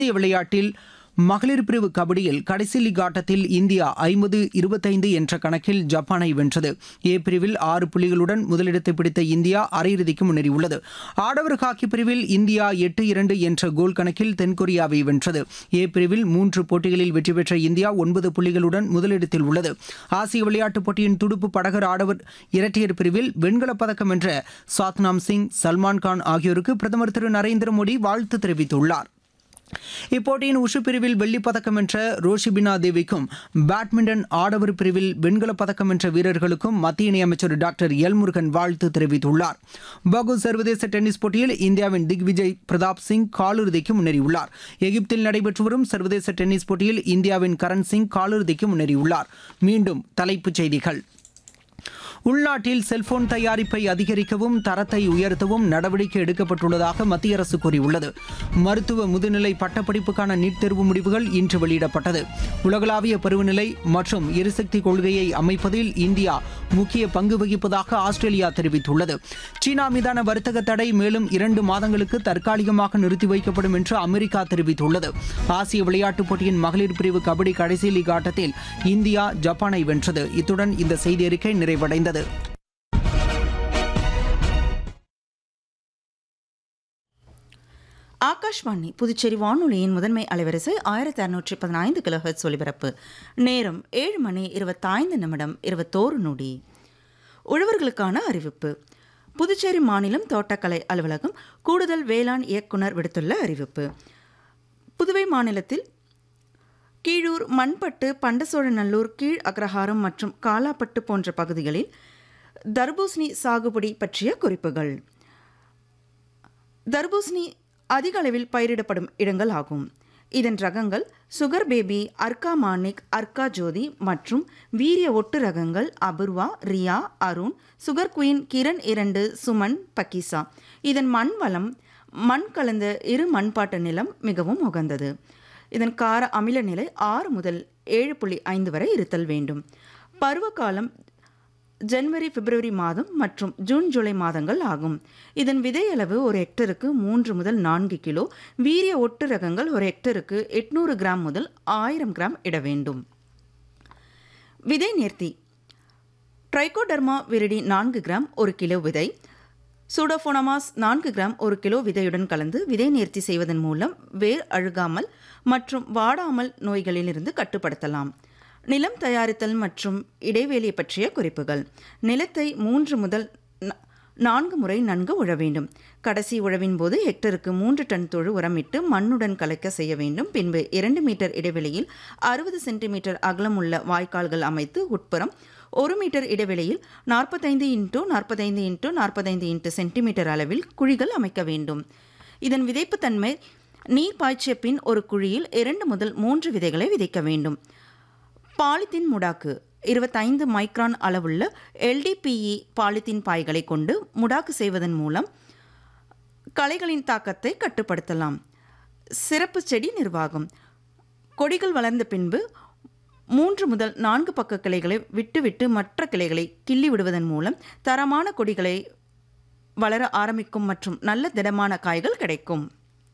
இந்திய விளையாட்டில் மகளிர் பிரிவு கபடியில் கடைசி லீக் ஆட்டத்தில் இந்தியா ஐம்பது இருபத்தைந்து என்ற கணக்கில் ஜப்பானை வென்றது ஏ பிரிவில் ஆறு புள்ளிகளுடன் முதலிடத்தை பிடித்த இந்தியா அரையிறுதிக்கு முன்னேறியுள்ளது ஆடவர் ஹாக்கி பிரிவில் இந்தியா எட்டு இரண்டு என்ற கோல் கணக்கில் தென்கொரியாவை வென்றது ஏ பிரிவில் மூன்று போட்டிகளில் வெற்றி பெற்ற இந்தியா ஒன்பது புள்ளிகளுடன் முதலிடத்தில் உள்ளது ஆசிய விளையாட்டுப் போட்டியின் துடுப்பு படகர் ஆடவர் இரட்டையர் பிரிவில் வெண்கலப் பதக்கம் வென்ற சாத்னாம் சிங் சல்மான் கான் ஆகியோருக்கு பிரதமர் திரு நரேந்திர மோடி வாழ்த்து தெரிவித்துள்ளார் இப்போட்டியின் உஷு பிரிவில் வெள்ளிப் பதக்கம் வென்ற ரோஷிபினா தேவிக்கும் பேட்மிண்டன் ஆடவர் பிரிவில் வெண்கலப் பதக்கம் வென்ற வீரர்களுக்கும் மத்திய இணையமைச்சர் டாக்டர் எல் முருகன் வாழ்த்து தெரிவித்துள்ளார் பகு சர்வதேச டென்னிஸ் போட்டியில் இந்தியாவின் திக்விஜய் பிரதாப் சிங் காலிறுதிக்கு முன்னேறியுள்ளார் எகிப்தில் நடைபெற்று வரும் சர்வதேச டென்னிஸ் போட்டியில் இந்தியாவின் கரண் சிங் காலிறுதிக்கு முன்னேறியுள்ளார் மீண்டும் தலைப்புச் செய்திகள் உள்நாட்டில் செல்போன் தயாரிப்பை அதிகரிக்கவும் தரத்தை உயர்த்தவும் நடவடிக்கை எடுக்கப்பட்டுள்ளதாக மத்திய அரசு கூறியுள்ளது மருத்துவ முதுநிலை பட்டப்படிப்புக்கான நீட் தேர்வு முடிவுகள் இன்று வெளியிடப்பட்டது உலகளாவிய பருவநிலை மற்றும் எரிசக்தி கொள்கையை அமைப்பதில் இந்தியா முக்கிய பங்கு வகிப்பதாக ஆஸ்திரேலியா தெரிவித்துள்ளது சீனா மீதான வர்த்தக தடை மேலும் இரண்டு மாதங்களுக்கு தற்காலிகமாக நிறுத்தி வைக்கப்படும் என்று அமெரிக்கா தெரிவித்துள்ளது ஆசிய விளையாட்டுப் போட்டியின் மகளிர் பிரிவு கபடி கடைசி லீக் ஆட்டத்தில் இந்தியா ஜப்பானை வென்றது இத்துடன் இந்த செய்தி அறிக்கை நிறைவடைந்தது ஆகாஷ்வாணி புதுச்சேரி வானொலியின் முதன்மை அலைவரிசை ஆயிரத்தி அறுநூற்றி பதினைந்து கிலோஹெர்ட்ஸ் ஒலிபரப்பு நேரம் ஏழு மணி இருபத்தைந்து நிமிடம் இருபத்தோரு நொடி உழவர்களுக்கான அறிவிப்பு புதுச்சேரி மாநிலம் தோட்டக்கலை அலுவலகம் கூடுதல் வேளாண் இயக்குனர் விடுத்துள்ள அறிவிப்பு புதுவை மாநிலத்தில் கீழூர் மண்பட்டு பண்டசோழநல்லூர் கீழ் அக்ரஹாரம் மற்றும் காலாப்பட்டு போன்ற பகுதிகளில் தர்பூசணி சாகுபடி பற்றிய குறிப்புகள் தர்பூசணி அதிக அளவில் பயிரிடப்படும் இடங்கள் ஆகும் இதன் ரகங்கள் சுகர் பேபி அர்க்கா மானிக் அர்க்கா ஜோதி மற்றும் வீரிய ஒட்டு ரகங்கள் அபூர்வா ரியா அருண் சுகர் குயின் கிரண் இரண்டு சுமன் பக்கிசா இதன் மண் வளம் மண் கலந்த இரு மண்பாட்டு நிலம் மிகவும் உகந்தது இதன் கார அமில நிலை ஆறு முதல் ஏழு புள்ளி ஐந்து வரை இருத்தல் வேண்டும் பருவகாலம் ஜனவரி பிப்ரவரி மாதம் மற்றும் ஜூன் ஜூலை மாதங்கள் ஆகும் இதன் விதை அளவு ஒரு ஹெக்டருக்கு மூன்று முதல் நான்கு கிலோ வீரிய ஒட்டு ரகங்கள் ஒரு ஹெக்டருக்கு எட்நூறு கிராம் முதல் ஆயிரம் கிராம் இட வேண்டும் விதை நேர்த்தி ட்ரைகோடர்மா விரிடி நான்கு கிராம் ஒரு கிலோ விதை சூடோஃபோனமாஸ் நான்கு கிராம் ஒரு கிலோ விதையுடன் கலந்து விதை நேர்த்தி செய்வதன் மூலம் வேர் அழுகாமல் மற்றும் வாடாமல் நோய்களிலிருந்து கட்டுப்படுத்தலாம் நிலம் தயாரித்தல் மற்றும் இடைவேளை பற்றிய குறிப்புகள் நிலத்தை மூன்று முதல் ந- நான்கு முறை நன்கு உழ வேண்டும் கடைசி உழவின் போது ஹெக்டருக்கு மூன்று டன் தொழு உரமிட்டு மண்ணுடன் கலக்க செய்ய வேண்டும் பின்பு இரண்டு மீட்டர் இடைவெளியில் அறுபது சென்டிமீட்டர் அகலமுள்ள வாய்க்கால்கள் அமைத்து உட்புறம் ஒரு மீட்டர் இடைவெளியில் நாற்பத்தைந்து இன்ட்டு நாற்பத்தைந்து இன்ட்டு நாற்பத்தைந்து இன்ட்டு சென்டிமீட்டர் அளவில் குழிகள் அமைக்க வேண்டும் இதன் விதைப்பு தன்மை நீர் பாய்ச்சிய பின் ஒரு குழியில் இரண்டு முதல் மூன்று விதைகளை விதைக்க வேண்டும் பாலித்தீன் முடாக்கு இருபத்தைந்து மைக்ரான் அளவுள்ள எல்டிபிஇ பாலித்தீன் பாய்களை கொண்டு முடாக்கு செய்வதன் மூலம் களைகளின் தாக்கத்தை கட்டுப்படுத்தலாம் சிறப்பு செடி நிர்வாகம் கொடிகள் வளர்ந்த பின்பு மூன்று முதல் நான்கு பக்க கிளைகளை விட்டுவிட்டு மற்ற கிளைகளை கிள்ளி விடுவதன் மூலம் தரமான கொடிகளை வளர ஆரம்பிக்கும் மற்றும் நல்ல திடமான காய்கள் கிடைக்கும்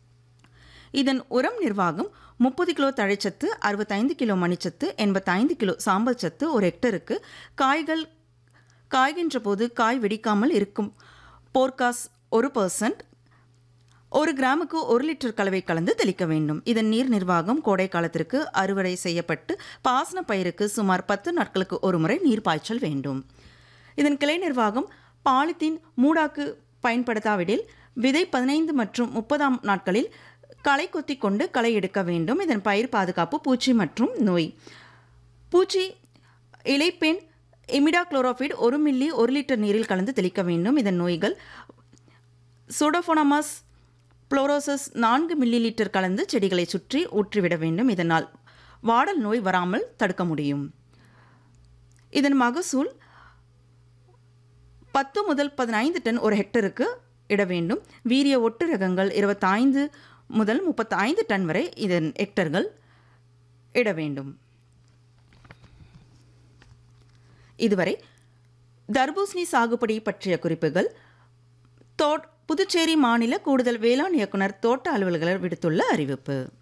இதன் உரம் நிர்வாகம் முப்பது கிலோ தழைச்சத்து அறுபத்தைந்து கிலோ மணிச்சத்து எண்பத்தைந்து கிலோ சாம்பல் சத்து ஒரு ஹெக்டருக்கு காய்கள் காய்கின்ற போது காய் வெடிக்காமல் இருக்கும் போர்காஸ் ஒரு பர்சன்ட் ஒரு கிராமுக்கு ஒரு லிட்டர் கலவை கலந்து தெளிக்க வேண்டும் இதன் நீர் நிர்வாகம் கோடை காலத்திற்கு அறுவடை செய்யப்பட்டு பாசன பயிருக்கு சுமார் பத்து நாட்களுக்கு ஒரு முறை நீர் பாய்ச்சல் வேண்டும் இதன் கிளை நிர்வாகம் பாலித்தீன் மூடாக்கு பயன்படுத்தாவிடில் விதை பதினைந்து மற்றும் முப்பதாம் நாட்களில் களை கொத்தி கொண்டு களை எடுக்க வேண்டும் இதன் பயிர் பாதுகாப்பு பூச்சி மற்றும் நோய் பூச்சி இலைப்பெண் இமிடா குளோரோஃபிட் ஒரு மில்லி ஒரு லிட்டர் நீரில் கலந்து தெளிக்க வேண்டும் இதன் நோய்கள் சூடோஃபோனமாஸ் புளோரோசஸ் நான்கு மில்லி லிட்டர் கலந்து செடிகளை சுற்றி ஊற்றிவிட வேண்டும் இதனால் வாடல் நோய் வராமல் தடுக்க முடியும் இதன் மகசூல் பத்து முதல் பதினைந்து டன் ஒரு ஹெக்டருக்கு இட வேண்டும் வீரிய ஒட்டு ரகங்கள் இருபத்தைந்து முதல் முப்பத்தைந்து டன் வரை இதன் ஹெக்டர்கள் இட வேண்டும் இதுவரை தர்பூசணி சாகுபடி பற்றிய குறிப்புகள் தோட் புதுச்சேரி மாநில கூடுதல் வேளாண் இயக்குனர் தோட்ட அலுவலர்கள் விடுத்துள்ள அறிவிப்பு